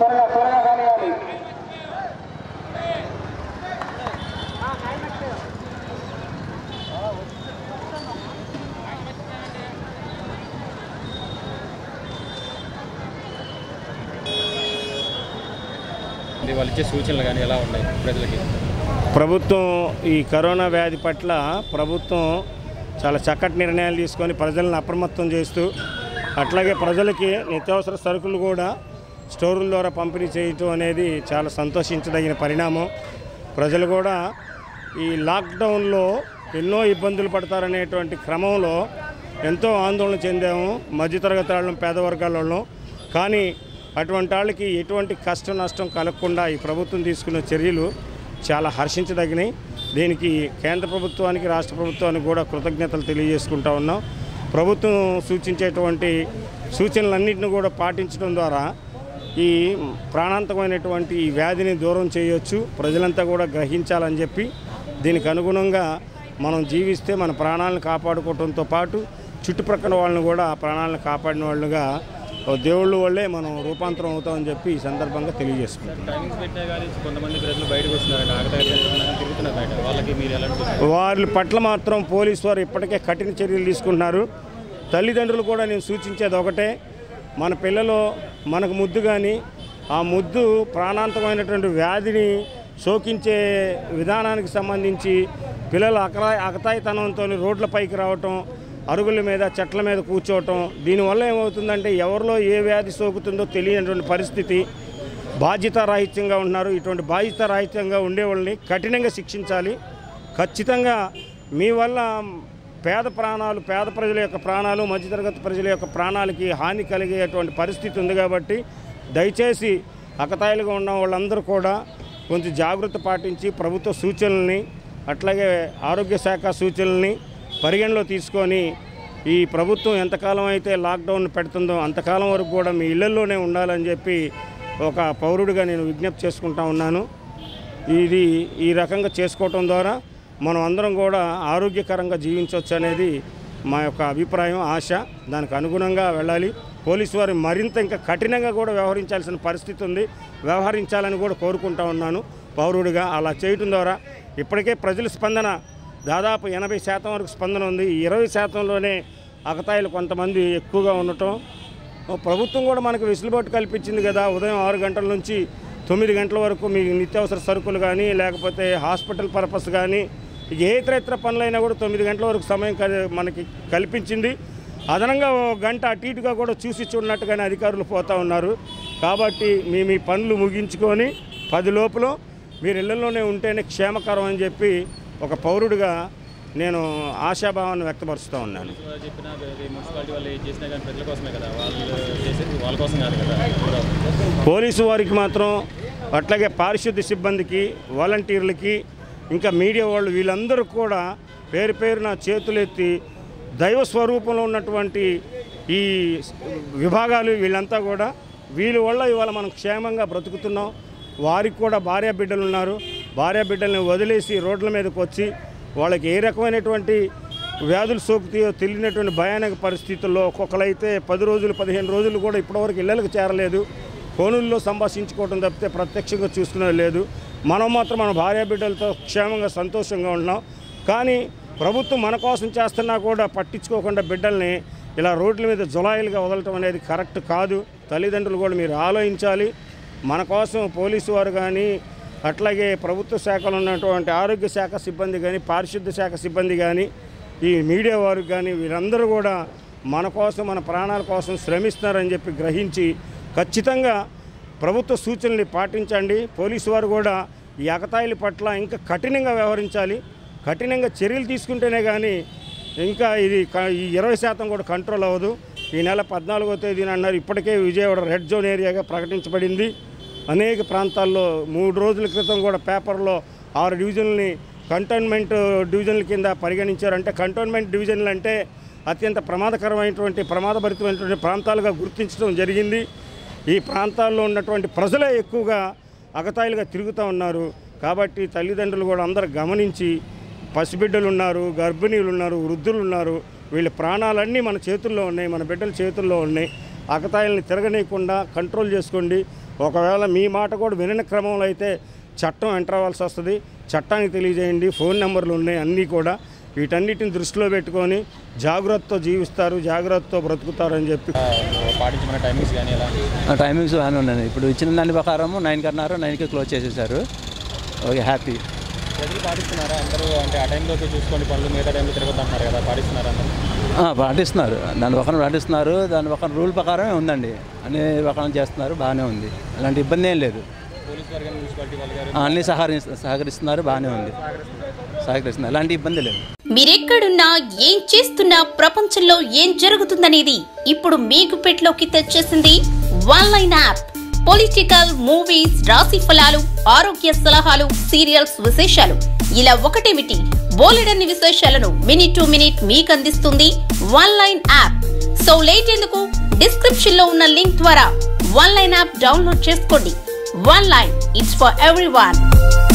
త్వరగా త్వరగా కానివ్వాలి ఇది వాళ్ళు ఇచ్చే సూచనలు కానీ ఎలా ఉన్నాయి ప్రజలకి ప్రభుత్వం ఈ కరోనా వ్యాధి పట్ల ప్రభుత్వం చాలా చక్కటి నిర్ణయాలు తీసుకొని ప్రజలను అప్రమత్తం చేస్తూ అట్లాగే ప్రజలకి నిత్యావసర సరుకులు కూడా స్టోర్ల ద్వారా పంపిణీ చేయటం అనేది చాలా సంతోషించదగిన పరిణామం ప్రజలు కూడా ఈ లాక్డౌన్లో ఎన్నో ఇబ్బందులు పడతారనేటువంటి క్రమంలో ఎంతో ఆందోళన చెందాము మధ్యతరగతి వాళ్ళం పేద వర్గాల వాళ్ళం కానీ అటువంటి వాళ్ళకి ఎటువంటి కష్టం నష్టం కలగకుండా ఈ ప్రభుత్వం తీసుకున్న చర్యలు చాలా హర్షించదగినవి దీనికి కేంద్ర ప్రభుత్వానికి రాష్ట్ర ప్రభుత్వానికి కూడా కృతజ్ఞతలు తెలియజేసుకుంటా ఉన్నాం ప్రభుత్వం సూచించేటువంటి సూచనలన్నింటిని కూడా పాటించడం ద్వారా ఈ ప్రాణాంతకమైనటువంటి ఈ వ్యాధిని దూరం చేయొచ్చు ప్రజలంతా కూడా గ్రహించాలని చెప్పి దీనికి అనుగుణంగా మనం జీవిస్తే మన ప్రాణాలను కాపాడుకోవడంతో పాటు చుట్టుప్రక్కల వాళ్ళని కూడా ఆ ప్రాణాలను కాపాడిన వాళ్ళుగా ఓ దేవుళ్ళు వల్లే మనం రూపాంతరం అవుతామని చెప్పి ఈ సందర్భంగా తెలియజేసుకుంటాం టైమింగ్స్ పెట్టినా కానీ కొంతమంది ప్రజలు బయటకు వస్తున్నారండి ఆకతాయి తిరుగుతున్నారు బయట వాళ్ళకి మీరు ఎలా చూస్తారు వారి పట్ల మాత్రం పోలీసు వారు ఇప్పటికే కఠిన చర్యలు తీసుకుంటున్నారు తల్లిదండ్రులు కూడా నేను సూచించేది ఒకటే మన పిల్లలు మనకు ముద్దు కానీ ఆ ముద్దు ప్రాణాంతకమైనటువంటి వ్యాధిని సోకించే విధానానికి సంబంధించి పిల్లలు అకరా అకతాయితనంతో రోడ్లపైకి రావటం అరుగుల మీద చెట్ల మీద కూర్చోవటం దీనివల్ల ఏమవుతుందంటే ఎవరిలో ఏ వ్యాధి సోకుతుందో తెలియనటువంటి పరిస్థితి బాధ్యతారాహిత్యంగా ఉన్నారు ఇటువంటి బాధ్యతారాహిత్యంగా ఉండే వాళ్ళని కఠినంగా శిక్షించాలి ఖచ్చితంగా మీ వల్ల పేద ప్రాణాలు పేద ప్రజల యొక్క ప్రాణాలు మధ్యతరగతి ప్రజల యొక్క ప్రాణాలకి హాని కలిగేటువంటి పరిస్థితి ఉంది కాబట్టి దయచేసి అకతాయిలుగా ఉన్న వాళ్ళందరూ కూడా కొంచెం జాగ్రత్త పాటించి ప్రభుత్వ సూచనల్ని అట్లాగే ఆరోగ్య శాఖ సూచనల్ని పరిగణలో తీసుకొని ఈ ప్రభుత్వం ఎంతకాలం అయితే లాక్డౌన్ పెడుతుందో అంతకాలం వరకు కూడా మీ ఇళ్లలోనే ఉండాలని చెప్పి ఒక పౌరుడిగా నేను విజ్ఞప్తి చేసుకుంటా ఉన్నాను ఇది ఈ రకంగా చేసుకోవటం ద్వారా మనం అందరం కూడా ఆరోగ్యకరంగా జీవించవచ్చు అనేది మా యొక్క అభిప్రాయం ఆశ దానికి అనుగుణంగా వెళ్ళాలి పోలీసు వారు మరింత ఇంకా కఠినంగా కూడా వ్యవహరించాల్సిన పరిస్థితి ఉంది వ్యవహరించాలని కూడా కోరుకుంటా ఉన్నాను పౌరుడిగా అలా చేయటం ద్వారా ఇప్పటికే ప్రజల స్పందన దాదాపు ఎనభై శాతం వరకు స్పందన ఉంది ఈ ఇరవై శాతంలోనే అకతాయిలు కొంతమంది ఎక్కువగా ఉండటం ప్రభుత్వం కూడా మనకు వెసులుబాటు కల్పించింది కదా ఉదయం ఆరు గంటల నుంచి తొమ్మిది గంటల వరకు మీ నిత్యావసర సరుకులు కానీ లేకపోతే హాస్పిటల్ పర్పస్ కానీ ఇక ఏ ఇతర ఇతర పనులైనా కూడా తొమ్మిది గంటల వరకు సమయం కల్- మనకి కల్పించింది అదనంగా ఓ గంట అటు ఇటుగా కూడా చూసి చూడనట్టుగానే అధికారులు పోతూ ఉన్నారు కాబట్టి మీ మీ పనులు ముగించుకొని పది లోపల మీరు ఇళ్లలోనే ఉంటేనే క్షేమకరం అని చెప్పి ఒక పౌరుడిగా నేను ఆశాభావాన్ని వ్యక్తపరుస్తూ ఉన్నాను వాళ్ళు చెప్పిన అది మున్సిపాలిటీ వాళ్ళు ఏం చేసినా కానీ ప్రజల కోసమే కదా వాళ్ళు చేసేది వాళ్ళ కోసం కాదు కదా కూడా పోలీసు వారికి మాత్రం అట్లాగే పారిశుద్ధ్య సిబ్బందికి వాలంటీర్లకి ఇంకా మీడియా వాళ్ళు వీళ్ళందరూ కూడా పేరు పేరున చేతులెత్తి దైవ స్వరూపంలో ఉన్నటువంటి ఈ విభాగాలు వీళ్ళంతా కూడా వీళ్ళ వల్ల ఇవాళ మనం క్షేమంగా బ్రతుకుతున్నాం వారికి కూడా భార్య బిడ్డలు ఉన్నారు భార్య బిడ్డల్ని వదిలేసి రోడ్ల మీదకి వచ్చి వాళ్ళకి ఏ రకమైనటువంటి వ్యాధులు సోకుతాయో తెలియనటువంటి భయానక పరిస్థితుల్లో ఒక్కొక్కరైతే పది రోజులు పదిహేను రోజులు కూడా ఇప్పటివరకు ఇళ్ళకి చేరలేదు ఫోనుల్లో సంభాషించుకోవడం తప్పితే ప్రత్యక్షంగా చూసుకునేది లేదు మనం మాత్రం మన భార్య బిడ్డలతో క్షేమంగా సంతోషంగా ఉన్నాం కానీ ప్రభుత్వం మన కోసం చేస్తున్నా కూడా పట్టించుకోకుండా బిడ్డల్ని ఇలా రోడ్ల మీద జులాయిలుగా వదలటం అనేది కరెక్ట్ కాదు తల్లిదండ్రులు కూడా మీరు ఆలోచించాలి మన కోసం పోలీసు వారు కానీ అట్లాగే ప్రభుత్వ శాఖలో ఉన్నటువంటి ఆరోగ్య శాఖ సిబ్బంది కానీ పారిశుద్ధ్య శాఖ సిబ్బంది కానీ ఈ మీడియా వారు కానీ వీరందరూ కూడా మన కోసం మన ప్రాణాల కోసం శ్రమిస్తున్నారని చెప్పి గ్రహించి ఖచ్చితంగా ప్రభుత్వ సూచనలు పాటించండి పోలీసు వారు కూడా ఈ అకతాయిల పట్ల ఇంకా కఠినంగా వ్యవహరించాలి కఠినంగా చర్యలు తీసుకుంటేనే కానీ ఇంకా ఇది క- ఈ ఇరవై శాతం కూడా కంట్రోల్ అవ్వదు ఈ నెల పద్నాలుగో తేదీన అన్నారు ఇప్పటికే విజయవాడ రెడ్ జోన్ ఏరియాగా ప్రకటించబడింది అనేక ప్రాంతాల్లో మూడు రోజుల క్రితం కూడా పేపర్లో ఆరు డివిజన్లని కంటోన్మెంట్ డివిజన్ల కింద పరిగణించారంటే కంటోన్మెంట్ డివిజన్లు అంటే అత్యంత ప్రమాదకరమైనటువంటి ప్రమాదభరితమైనటువంటి ప్రాంతాలుగా గుర్తించడం జరిగింది ఈ ప్రాంతాల్లో ఉన్నటువంటి ప్రజలే ఎక్కువగా అగతాయిలుగా తిరుగుతూ ఉన్నారు కాబట్టి తల్లిదండ్రులు కూడా అందరూ గమనించి పసిబిడ్డలు ఉన్నారు గర్భిణీలు ఉన్నారు వృద్ధులు ఉన్నారు వీళ్ళ ప్రాణాలన్నీ మన చేతుల్లో ఉన్నాయి మన బిడ్డల చేతుల్లో ఉన్నాయి అకతాయిల్ని తిరగనీయకుండా కంట్రోల్ చేసుకోండి ఒకవేళ మీ మాట కూడా వినని క్రమంలో అయితే చట్టం ఎంటర్ అవ్వాల్సి వస్తుంది చట్టానికి తెలియజేయండి ఫోన్ నెంబర్లు ఉన్నాయి అన్నీ కూడా వీటన్నిటిని దృష్టిలో పెట్టుకొని జాగ్రత్తతో జీవిస్తారు జాగ్రత్తతో బ్రతుకుతారు అని చెప్పి పాటించమన్న టైమింగ్స్ కానీ ఎలా ఆ టైమింగ్స్ బాగానే ఉన్నాయి ఇప్పుడు ఇచ్చిన దాని ప్రకారం నైన్కి అన్నారు నైన్కి క్లోజ్ చేసేసారు ఓకే హ్యాపీ ప్రజలు పాటిస్తున్నారా అందరూ అంటే ఆ టైంలోకి చూసుకోండి పనులు మిగతా టైంలో తిరగద్దు అంటున్నారు కదా పాటిస్తున్నారా అందరూ ఆ, పాటిస్తున్నారు దాని ప్రకారం పాటిస్తున్నారు దాని ప్రకారం రూల్ ప్రకారమే ఉందండి అన్ని ప్రకారం చేస్తున్నారు బాగానే ఉంది అలాంటి ఇబ్బంది ఏం లేదు పోలీస్ వర్గం మున్సిపాలిటీ వాళ్ళు గారు ఆ, అన్ని సహకరి సహకరిస్తున్నారు బాగానే ఉంది సహకరిస్తున్నారు ఎలాంటి ఇబ్బంది లేదు మీరెక్కడున్నా ఏం చేస్తున్నా ప్రపంచంలో ఏం జరుగుతుందనేది ఇప్పుడు మీకు పెట్లోకి తెచ్చేసింది one line app political movies రాశి ఫలాలు ఆరోగ్య సలహాలు సీరియల్స్ విశేషాలు ఇలా ఒకటేమిటి బోలెడన్ని విశేషాలను మినిట్ టు మినిట్ మీకు అందిస్తుంది one line app so late ఎందుకు డిస్క్రిప్షన్ లో ఉన్న లింక్ ద్వారా వన్ లైన్ యాప్ డౌన్లోడ్ చేసుకోండి one line it's for every